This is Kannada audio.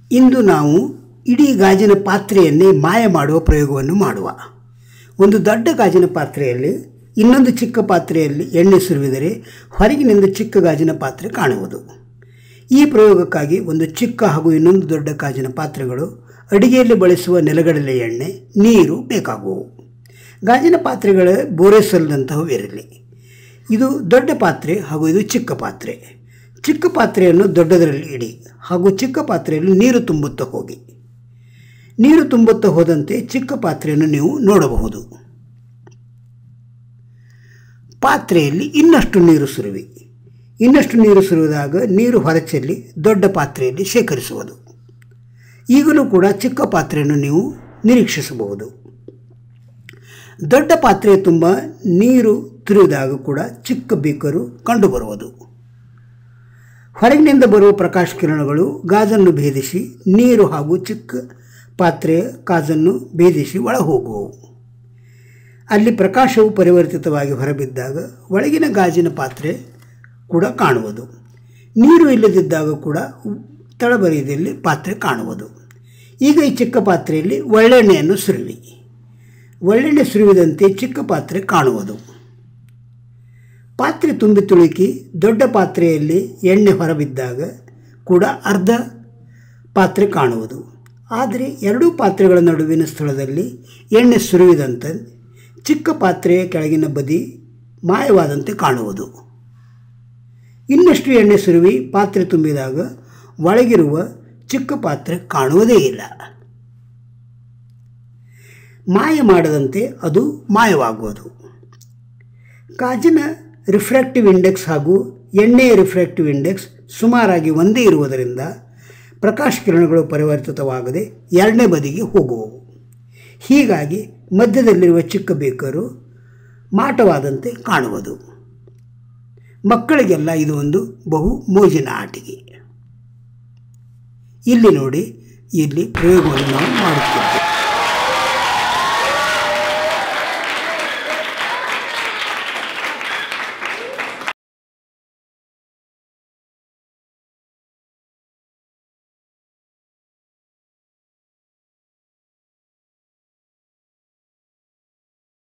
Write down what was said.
ಇಂದು ನಾವು ಇಡೀ ಗಾಜಿನ ಪಾತ್ರೆಯನ್ನೇ ಮಾಯ ಮಾಡುವ ಪ್ರಯೋಗವನ್ನು ಮಾಡುವ ಒಂದು ದೊಡ್ಡ ಗಾಜಿನ ಪಾತ್ರೆಯಲ್ಲಿ ಇನ್ನೊಂದು ಚಿಕ್ಕ ಪಾತ್ರೆಯಲ್ಲಿ ಎಣ್ಣೆ ಸುರಿವಿದರೆ ಹೊರಗಿನಿಂದ ಚಿಕ್ಕ ಗಾಜಿನ ಪಾತ್ರೆ ಕಾಣುವುದು ಈ ಪ್ರಯೋಗಕ್ಕಾಗಿ ಒಂದು ಚಿಕ್ಕ ಹಾಗೂ ಇನ್ನೊಂದು ದೊಡ್ಡ ಗಾಜಿನ ಪಾತ್ರೆಗಳು ಅಡಿಗೆಯಲ್ಲಿ ಬಳಸುವ ನೆಲಗಡಲೆ ಎಣ್ಣೆ ನೀರು ಬೇಕಾಗುವು ಗಾಜಿನ ಪಾತ್ರೆಗಳ ಬೋರೆಸಲ್ದಂತಹವು ಇರಲಿ ಇದು ದೊಡ್ಡ ಪಾತ್ರೆ ಹಾಗೂ ಇದು ಚಿಕ್ಕ ಪಾತ್ರೆ ಚಿಕ್ಕ ಪಾತ್ರೆಯನ್ನು ದೊಡ್ಡದರಲ್ಲಿ ಇಡಿ ಹಾಗೂ ಚಿಕ್ಕ ಪಾತ್ರೆಯಲ್ಲಿ ನೀರು ತುಂಬುತ್ತಾ ಹೋಗಿ ನೀರು ತುಂಬುತ್ತಾ ಹೋದಂತೆ ಚಿಕ್ಕ ಪಾತ್ರೆಯನ್ನು ನೀವು ನೋಡಬಹುದು ಪಾತ್ರೆಯಲ್ಲಿ ಇನ್ನಷ್ಟು ನೀರು ಸುರುವಿ ಇನ್ನಷ್ಟು ನೀರು ಸುರಿದಾಗ ನೀರು ಹೊರಚೆಲ್ಲಿ ದೊಡ್ಡ ಪಾತ್ರೆಯಲ್ಲಿ ಶೇಖರಿಸುವುದು ಈಗಲೂ ಕೂಡ ಚಿಕ್ಕ ಪಾತ್ರೆಯನ್ನು ನೀವು ನಿರೀಕ್ಷಿಸಬಹುದು ದೊಡ್ಡ ಪಾತ್ರೆ ತುಂಬ ನೀರು ತುರಿದಾಗ ಕೂಡ ಚಿಕ್ಕ ಬೀಕರು ಕಂಡುಬರುವುದು ಹೊರಗಿನಿಂದ ಬರುವ ಪ್ರಕಾಶ ಕಿರಣಗಳು ಗಾಜನ್ನು ಭೇದಿಸಿ ನೀರು ಹಾಗೂ ಚಿಕ್ಕ ಪಾತ್ರೆಯ ಗಾಜನ್ನು ಭೇದಿಸಿ ಒಳ ಹೋಗುವವು ಅಲ್ಲಿ ಪ್ರಕಾಶವು ಪರಿವರ್ತಿತವಾಗಿ ಹೊರಬಿದ್ದಾಗ ಒಳಗಿನ ಗಾಜಿನ ಪಾತ್ರೆ ಕೂಡ ಕಾಣುವುದು ನೀರು ಇಲ್ಲದಿದ್ದಾಗ ಕೂಡ ತಳಬರಿಯಲ್ಲಿ ಪಾತ್ರೆ ಕಾಣುವುದು ಈಗ ಈ ಚಿಕ್ಕ ಪಾತ್ರೆಯಲ್ಲಿ ಒಳ್ಳೆಣ್ಣೆಯನ್ನು ಸುರುವಿ ಒಳ್ಳೆಣ್ಣೆ ಸುರಿವಿದಂತೆ ಚಿಕ್ಕ ಪಾತ್ರೆ ಕಾಣುವುದು ಪಾತ್ರೆ ತುಂಬಿ ತುಳುಕಿ ದೊಡ್ಡ ಪಾತ್ರೆಯಲ್ಲಿ ಎಣ್ಣೆ ಹೊರಬಿದ್ದಾಗ ಕೂಡ ಅರ್ಧ ಪಾತ್ರೆ ಕಾಣುವುದು ಆದರೆ ಎರಡೂ ಪಾತ್ರೆಗಳ ನಡುವಿನ ಸ್ಥಳದಲ್ಲಿ ಎಣ್ಣೆ ಸುರಿವಿದಂತೆ ಚಿಕ್ಕ ಪಾತ್ರೆಯ ಕೆಳಗಿನ ಬದಿ ಮಾಯವಾದಂತೆ ಕಾಣುವುದು ಇನ್ನಷ್ಟು ಎಣ್ಣೆ ಸುರುವಿ ಪಾತ್ರೆ ತುಂಬಿದಾಗ ಒಳಗಿರುವ ಚಿಕ್ಕ ಪಾತ್ರೆ ಕಾಣುವುದೇ ಇಲ್ಲ ಮಾಯ ಮಾಡದಂತೆ ಅದು ಮಾಯವಾಗುವುದು ಗಾಜಿನ ರಿಫ್ರಾಕ್ಟಿವ್ ಇಂಡೆಕ್ಸ್ ಹಾಗೂ ಎಣ್ಣೆಯ ರಿಫ್ರಾಕ್ಟಿವ್ ಇಂಡೆಕ್ಸ್ ಸುಮಾರಾಗಿ ಒಂದೇ ಇರುವುದರಿಂದ ಪ್ರಕಾಶ ಕಿರಣಗಳು ಪರಿವರ್ತಿತವಾಗದೆ ಎರಡನೇ ಬದಿಗೆ ಹೋಗುವವು ಹೀಗಾಗಿ ಮಧ್ಯದಲ್ಲಿರುವ ಚಿಕ್ಕ ಬೇಕರು ಮಾಟವಾದಂತೆ ಕಾಣುವುದು ಮಕ್ಕಳಿಗೆಲ್ಲ ಇದು ಒಂದು ಬಹು ಮೋಜಿನ ಆಟಿಕೆ ಇಲ್ಲಿ ನೋಡಿ ಇಲ್ಲಿ ಪ್ರಯೋಗವನ್ನು ನಾವು ಮಾಡುತ್ತಿದ್ದೇವೆ